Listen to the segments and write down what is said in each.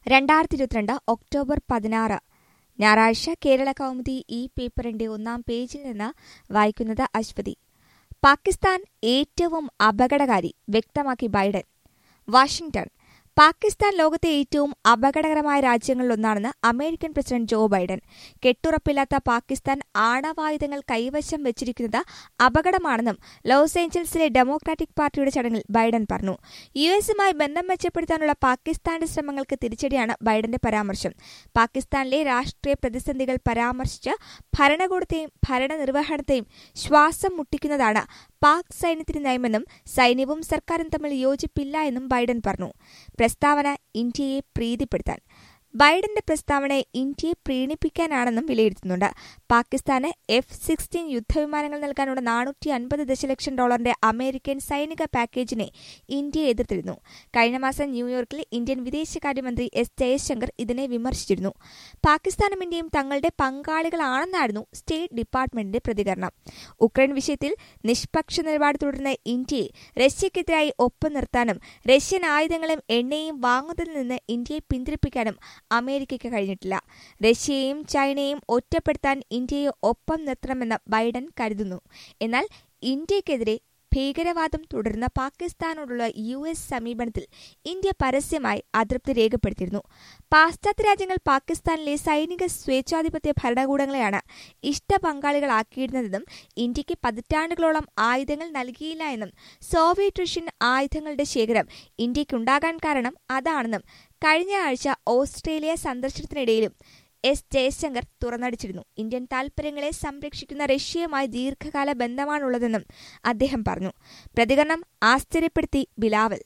രണ്ടായിരത്തി ഇരുപത്തിരണ്ട് ഒക്ടോബർ പതിനാറ് ഞായറാഴ്ച കേരള കൗമുദി ഈ പേപ്പറിന്റെ ഒന്നാം പേജിൽ നിന്ന് വായിക്കുന്നത് അശ്വതി പാകിസ്ഥാൻ ഏറ്റവും അപകടകാരി വ്യക്തമാക്കി ബൈഡൻ വാഷിംഗ്ടൺ പാകിസ്ഥാൻ ലോകത്തെ ഏറ്റവും അപകടകരമായ രാജ്യങ്ങളിലൊന്നാണെന്ന് അമേരിക്കൻ പ്രസിഡന്റ് ജോ ബൈഡൻ കെട്ടുറപ്പില്ലാത്ത പാകിസ്ഥാൻ ആണവായുധങ്ങൾ കൈവശം വെച്ചിരിക്കുന്നത് അപകടമാണെന്നും ലോസ് ഏഞ്ചൽസിലെ ഡെമോക്രാറ്റിക് പാർട്ടിയുടെ ചടങ്ങിൽ ബൈഡൻ പറഞ്ഞു യു എസുമായി ബന്ധം മെച്ചപ്പെടുത്താനുള്ള പാകിസ്ഥാന്റെ ശ്രമങ്ങൾക്ക് തിരിച്ചടിയാണ് ബൈഡന്റെ പരാമർശം പാകിസ്ഥാനിലെ രാഷ്ട്രീയ പ്രതിസന്ധികൾ പരാമർശിച്ച് ഭരണകൂടത്തെയും ഭരണനിർവഹണത്തെയും ശ്വാസം മുട്ടിക്കുന്നതാണ് പാക് സൈന്യത്തിന് നയമെന്നും സൈന്യവും സർക്കാരും തമ്മിൽ യോജിപ്പില്ല എന്നും ബൈഡൻ പറഞ്ഞു പ്രസ്താവന ഇന്ത്യയെ പ്രീതിപ്പെടുത്താൻ ബൈഡന്റെ പ്രസ്താവന ഇന്ത്യയെ പ്രീണിപ്പിക്കാനാണെന്നും വിലയിരുത്തുന്നുണ്ട് പാകിസ്ഥാന് എഫ് സിക്സ്റ്റീൻ യുദ്ധവിമാനങ്ങൾ നൽകാനുള്ള നാനൂറ്റി അൻപത് ദശലക്ഷം ഡോളറിന്റെ അമേരിക്കൻ സൈനിക പാക്കേജിനെ ഇന്ത്യ എതിർത്തിരുന്നു കഴിഞ്ഞ മാസം ന്യൂയോർക്കിൽ ഇന്ത്യൻ വിദേശകാര്യമന്ത്രി എസ് ജയശങ്കർ ഇതിനെ വിമർശിച്ചിരുന്നു പാകിസ്ഥാനും ഇന്ത്യയും തങ്ങളുടെ പങ്കാളികളാണെന്നായിരുന്നു സ്റ്റേറ്റ് ഡിപ്പാർട്ട്മെന്റിന്റെ പ്രതികരണം ഉക്രൈൻ വിഷയത്തിൽ നിഷ്പക്ഷ നിലപാട് തുടരുന്ന ഇന്ത്യയെ റഷ്യക്കെതിരായി ഒപ്പം നിർത്താനും റഷ്യൻ ആയുധങ്ങളും എണ്ണയും വാങ്ങുന്നതിൽ നിന്ന് ഇന്ത്യയെ പിന്തിരിപ്പിക്കാനും അമേരിക്കയ്ക്ക് കഴിഞ്ഞിട്ടില്ല റഷ്യയെയും ചൈനയെയും ഒറ്റപ്പെടുത്താൻ ഇന്ത്യയെ ഒപ്പം നിർത്തണമെന്ന് ബൈഡൻ കരുതുന്നു എന്നാൽ ഇന്ത്യക്കെതിരെ ഭീകരവാദം തുടരുന്ന പാകിസ്ഥാനോടുള്ള യു എസ് സമീപനത്തിൽ ഇന്ത്യ പരസ്യമായി അതൃപ്തി രേഖപ്പെടുത്തിയിരുന്നു പാശ്ചാത്യ രാജ്യങ്ങൾ പാകിസ്ഥാനിലെ സൈനിക സ്വേച്ഛാധിപത്യ ഭരണകൂടങ്ങളെയാണ് ഇഷ്ട പങ്കാളികളാക്കിയിരുന്നതെന്നും ഇന്ത്യക്ക് പതിറ്റാണ്ടുകളോളം ആയുധങ്ങൾ നൽകിയില്ല എന്നും സോവിയറ്റ് റഷ്യൻ ആയുധങ്ങളുടെ ശേഖരം ഇന്ത്യക്കുണ്ടാകാൻ കാരണം അതാണെന്നും കഴിഞ്ഞ ആഴ്ച ഓസ്ട്രേലിയ സന്ദർശനത്തിനിടയിലും എസ് ജയശങ്കർ തുറന്നടിച്ചിരുന്നു ഇന്ത്യൻ താൽപര്യങ്ങളെ സംരക്ഷിക്കുന്ന റഷ്യയുമായി ദീർഘകാല ബന്ധമാണുള്ളതെന്നും അദ്ദേഹം പറഞ്ഞു പ്രതികരണം ആശ്ചര്യപ്പെടുത്തി ബിലാവൽ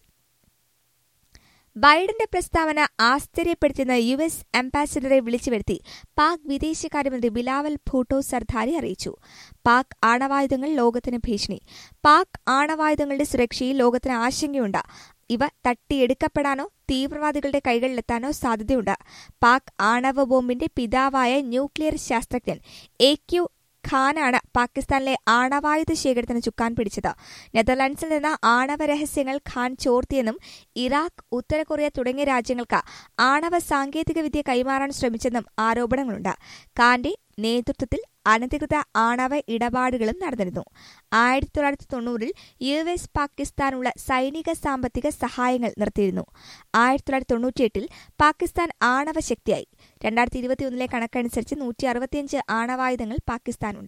ബൈഡന്റെ പ്രസ്താവന ആശ്ചര്യപ്പെടുത്തിയെന്ന് യു എസ് അംബാസിഡറെ വിളിച്ചു വരുത്തി പാക് വിദേശകാര്യമന്ത്രി ബിലാവൽ ഭൂട്ടോ സർദാരി അറിയിച്ചു പാക് ആണവായുധങ്ങൾ ലോകത്തിന് ഭീഷണി പാക് ആണവായുധങ്ങളുടെ സുരക്ഷയിൽ ലോകത്തിന് ആശങ്കയുണ്ട് ഇവ തട്ടിയെടുക്കപ്പെടാനോ തീവ്രവാദികളുടെ കൈകളിലെത്താനോ സാധ്യതയുണ്ട് പാക് ആണവ ബോംബിന്റെ പിതാവായ ന്യൂക്ലിയർ ശാസ്ത്രജ്ഞൻ എ ക്യു ഖാനാണ് പാകിസ്ഥാനിലെ ആണവായുധ ശേഖരത്തിന് ചുക്കാൻ പിടിച്ചത് നെതർലാൻഡ്സിൽ നിന്ന് ആണവ രഹസ്യങ്ങൾ ഖാൻ ചോർത്തിയെന്നും ഇറാഖ് ഉത്തര കൊറിയ തുടങ്ങിയ രാജ്യങ്ങൾക്ക് ആണവ സാങ്കേതികവിദ്യ കൈമാറാൻ ശ്രമിച്ചെന്നും ആരോപണങ്ങളുണ്ട് ഖാന്റെ നേതൃത്വത്തിൽ അനധികൃത ആണവ ഇടപാടുകളും നടന്നിരുന്നു ആയിരത്തി തൊള്ളായിരത്തി തൊണ്ണൂറിൽ യു എസ് പാകിസ്ഥാനുള്ള സൈനിക സാമ്പത്തിക സഹായങ്ങൾ നിർത്തിയിരുന്നു ആയിരത്തി തൊള്ളായിരത്തി തൊണ്ണൂറ്റിയെട്ടിൽ പാകിസ്ഥാൻ ആണവ ശക്തിയായി രണ്ടായിരത്തി ഇരുപത്തിയൊന്നിലെ കണക്കനുസരിച്ച് നൂറ്റി അറുപത്തിയഞ്ച് ആണവായുധങ്ങൾ പാകിസ്ഥാനുണ്ട്